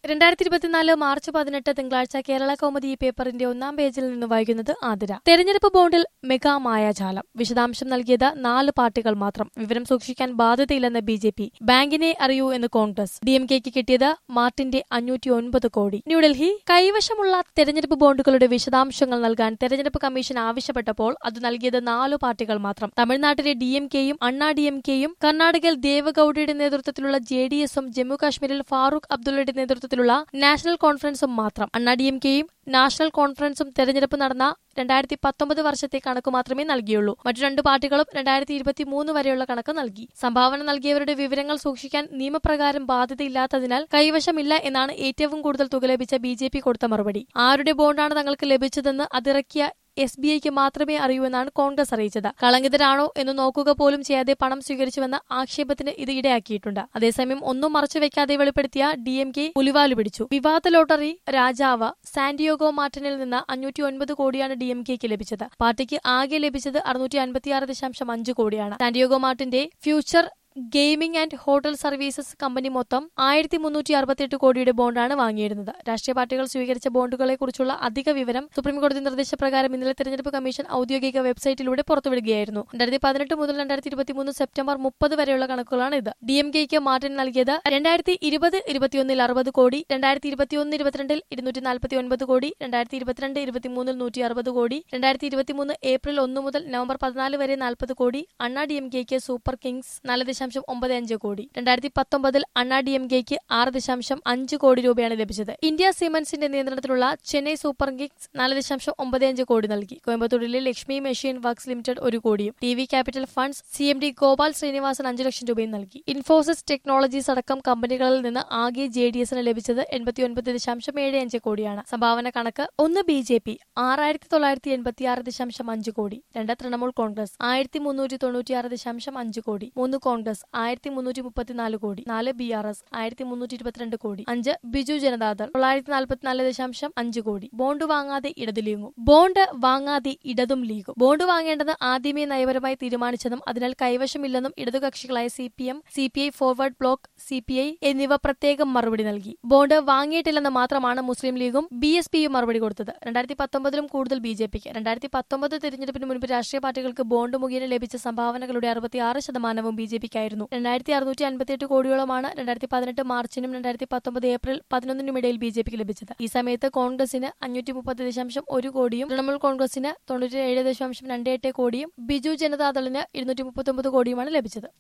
രണ്ടായിരത്തി ഇരുപത്തിനാല് മാർച്ച് പതിനെട്ട് തിങ്കളാഴ്ച കേരള കൗമുദി ഈ പേപ്പറിന്റെ ഒന്നാം പേജിൽ നിന്ന് വായിക്കുന്നത് ആതിര തെരഞ്ഞെടുപ്പ് ബോണ്ടിൽ മെഗാ മായാജാലം വിശദാംശം നൽകിയത് നാല് പാർട്ടികൾ മാത്രം വിവരം സൂക്ഷിക്കാൻ ബാധ്യതയില്ലെന്ന് ബി ജെ പി ബാങ്കിനെ അറിയൂ എന്ന് കോൺഗ്രസ് ഡി എം കെക്ക് കിട്ടിയത് മാർട്ടിന്റെ അഞ്ഞൂറ്റി ഒൻപത് കോടി ന്യൂഡൽഹി കൈവശമുള്ള തെരഞ്ഞെടുപ്പ് ബോണ്ടുകളുടെ വിശദാംശങ്ങൾ നൽകാൻ തെരഞ്ഞെടുപ്പ് കമ്മീഷൻ ആവശ്യപ്പെട്ടപ്പോൾ അത് നൽകിയത് നാലു പാർട്ടികൾ മാത്രം തമിഴ്നാട്ടിലെ ഡി എം കെയും അണ്ണാ ഡി എം കെയും കർണാടകയിൽ ദേവഗൌഡയുടെ നേതൃത്വത്തിലുള്ള ജെ ഡി എസും ജമ്മു കാശ്മീരിൽ ഫാറൂഖ് അബ്ദുള്ളയുടെ നേതൃത്വത്തിലുള്ള നാഷണൽ കോൺഫറൻസും മാത്രം അണ്ണാ ഡി എം കെയും നാഷണൽ കോൺഫറൻസും തെരഞ്ഞെടുപ്പ് നടന്ന രണ്ടായിരത്തി പത്തൊമ്പത് വർഷത്തെ കണക്ക് മാത്രമേ നൽകിയുള്ളൂ മറ്റു രണ്ട് പാർട്ടികളും രണ്ടായിരത്തി ഇരുപത്തി മൂന്ന് വരെയുള്ള കണക്ക് നൽകി സംഭാവന നൽകിയവരുടെ വിവരങ്ങൾ സൂക്ഷിക്കാൻ നിയമപ്രകാരം ബാധ്യതയില്ലാത്തതിനാൽ കൈവശമില്ല എന്നാണ് ഏറ്റവും കൂടുതൽ തുക ലഭിച്ച ബി ജെ പി കൊടുത്ത മറുപടി ആരുടെ ബോണ്ടാണ് തങ്ങൾക്ക് ലഭിച്ചതെന്ന് അതിറക്കിയ എസ് ബി ഐക്ക് മാത്രമേ അറിയൂ എന്നാണ് കോൺഗ്രസ് അറിയിച്ചത് കളങ്കിതരാണോ എന്ന് നോക്കുക പോലും ചെയ്യാതെ പണം സ്വീകരിച്ചുവെന്ന ആക്ഷേപത്തിന് ഇത് ഇടയാക്കിയിട്ടുണ്ട് അതേസമയം ഒന്നും മറച്ചുവെക്കാതെ വെളിപ്പെടുത്തിയ ഡി എം കെ പുലിവാലു പിടിച്ചു വിവാദ ലോട്ടറി രാജാവ് സാന്റിയോഗോ മാർട്ടിനിൽ നിന്ന് അഞ്ഞൂറ്റി ഒൻപത് കോടിയാണ് ഡി എം കെക്ക് ലഭിച്ചത് പാർട്ടിക്ക് ആകെ ലഭിച്ചത് അറുന്നൂറ്റി അൻപത്തിയാറ് ദശാംശം അഞ്ച് കോടിയാണ് സാന്റിയോഗോ മാർട്ടിന്റെ future gaming and hotel services company മൊത്തം ആയിരത്തി മുന്നൂറ്റി അറുപത്തിയെട്ട് കോടിയുടെ ബോണ്ടാണ് വാങ്ങിയിരുന്നത് രാഷ്ട്രീയ പാർട്ടികൾ സ്വീകരിച്ച ബോണ്ടുകളെ കുറിച്ചുള്ള അധിക വിവരം സുപ്രീംകോടതി നിർദ്ദേശപ്രകാരം ഇന്നലെ തെരഞ്ഞെടുപ്പ് കമ്മീഷൻ ഔദ്യോഗിക വെബ്സൈറ്റിലൂടെ പുറത്തുവിടുകയായിരുന്നു രണ്ടായിരത്തി പതിനെട്ട് മുതൽ രണ്ടായിരത്തി ഇരുപത്തിമൂന്ന് സെപ്റ്റംബർ മുപ്പത് വരെയുള്ള കണക്കുകളാണ് ഇത് ഡി എം കെക്ക് മാർട്ടിൻ നൽകിയത് രണ്ടായിരത്തി ഇരുപത് ഇരുപത്തിയൊന്നിൽ അറുപത് കോടി രണ്ടായിരത്തി ഇരുപത്തിയൊന്ന് ഇരുപത്തിരണ്ടിൽ ഇരുന്നൂറ്റി നാൽപ്പത്തി ഒൻപത് കോടി രണ്ടായിരത്തി ഇരുപത്തിരണ്ട് ഇരുപത്തിമൂന്നിൽ നൂറ്റി അറുപത് കോടി രണ്ടായിരത്തി ഇരുപത്തിമൂന്ന് ഏപ്രിൽ ഒന്ന് മുതൽ നവംബർ പതിനാല് വരെ നാൽപ്പത് കോടി അണ്ണാ ഡി എം കെക്ക് സൂപ്പർ കിങ്സ് നാല് ദശാംശം ഒമ്പത് അഞ്ച് കോടി രണ്ടായിരത്തി പത്തൊമ്പതിൽ അണ്ണാ ഡി എം കെക്ക് ആറ് ദശാംശം അഞ്ച് കോടി രൂപയാണ് ലഭിച്ചത് ഇന്ത്യ സിമന്റ്സിന്റെ നിയന്ത്രണത്തിലുള്ള ചെന്നൈ സൂപ്പർ കിങ്സ് നാല് ദശാംശം ഒമ്പത് അഞ്ച് കോടി നൽകി കോയമ്പത്തൂരിലെ ലക്ഷ്മി മെഷീൻ വർക്ക്സ് ലിമിറ്റഡ് ഒരു കോടിയും T V capital funds C M D Gopal Srinivasan അഞ്ച് ലക്ഷം രൂപയും നൽകി ഇൻഫോസിസ് ടെക്നോളജീസ് അടക്കം കമ്പനികളിൽ നിന്ന് ആകെ ജെ ഡി എസിന് ലഭിച്ചത് എൺപത്തിയൊൻപത് ദശാംശം ഏഴ് അഞ്ച് കോടിയാണ് സംഭാവന കണക്ക് ഒന്ന് ബി ജെ പി ആറായിരത്തി തൊള്ളായിരത്തി എൺപത്തിയാറ് ദശാംശം അഞ്ച് കോടി രണ്ട് തൃണമൂൽ കോൺഗ്രസ് ആയിരത്തി മുന്നൂറ്റി തൊണ്ണൂറ്റിയാറ് ദശാംശം അഞ്ച് കോടി മൂന്ന് കോൺഗ്രസ് ആയിരത്തി മുന്നൂറ്റി മുപ്പത്തിനാല് കോടി നാല് ബി ആർ എസ് ആയിരത്തി മുന്നൂറ്റി ഇരുപത്തിരണ്ട് കോടി അഞ്ച് ബിജു ജനതാദൾ തൊള്ളായിരത്തി നാൽപ്പത്തിനാല് ദശാംശം അഞ്ച് കോടി ബോണ്ട് വാങ്ങാതെ ഇടതു ലീഗും ബോണ്ട് വാങ്ങാതെ ഇടതും ലീഗും ബോണ്ട് വാങ്ങേണ്ടത് ആദ്യമേ നയപരമായി തീരുമാനിച്ചതും അതിനാൽ കൈവശമില്ലെന്നും ഇടതുകക്ഷികളായ C P M C P I forward block C P I എന്നിവ പ്രത്യേകം മറുപടി നൽകി ബോണ്ട് വാങ്ങിയിട്ടില്ലെന്ന് മാത്രമാണ് മുസ്ലിം ലീഗും ബി എസ് പിയും മറുപടി കൊടുത്തത് രണ്ടായിരത്തി പത്തൊമ്പതിലും കൂടുതൽ ബി ജെ പിക്ക് രണ്ടായിരത്തി പത്തൊമ്പത് തിരഞ്ഞെടുപ്പിന് മുൻപ് രാഷ്ട്രീയ പാർട്ടികൾക്ക് ബോണ്ട് മുഖേന ലഭിച്ച സംഭാവനകളുടെ അറുപത്തിയാറ് ശതമാനവും ബി ജെ പിക്കായിരുന്നു രണ്ടായിരത്തി അറുന്നൂറ്റി അൻപത്തിയെട്ട് കോടിയോളമാണ് രണ്ടായിരത്തി പതിനെട്ട് മാർച്ചിനും രണ്ടായിരത്തി പത്തൊമ്പത് ഏപ്രിൽ പതിനൊന്നിനും ഇടയിൽ ബി ജെ പിക്ക് ലഭിച്ചത് ഈ സമയത്ത് കോൺഗ്രസിന് അഞ്ഞൂറ്റി മുപ്പത് ദശാംശം ഒരു കോടിയും തൃണമൂൽ കോൺഗ്രസിന് തൊണ്ണൂറ്റി ഏഴ് ദശാംശം രണ്ട് എട്ട് കോടിയും ബിജു ജനതാദളിന് ഇരുന്നൂറ്റി മുപ്പത്തൊമ്പത് കോടിയുമാണ് ലഭിച്ചത്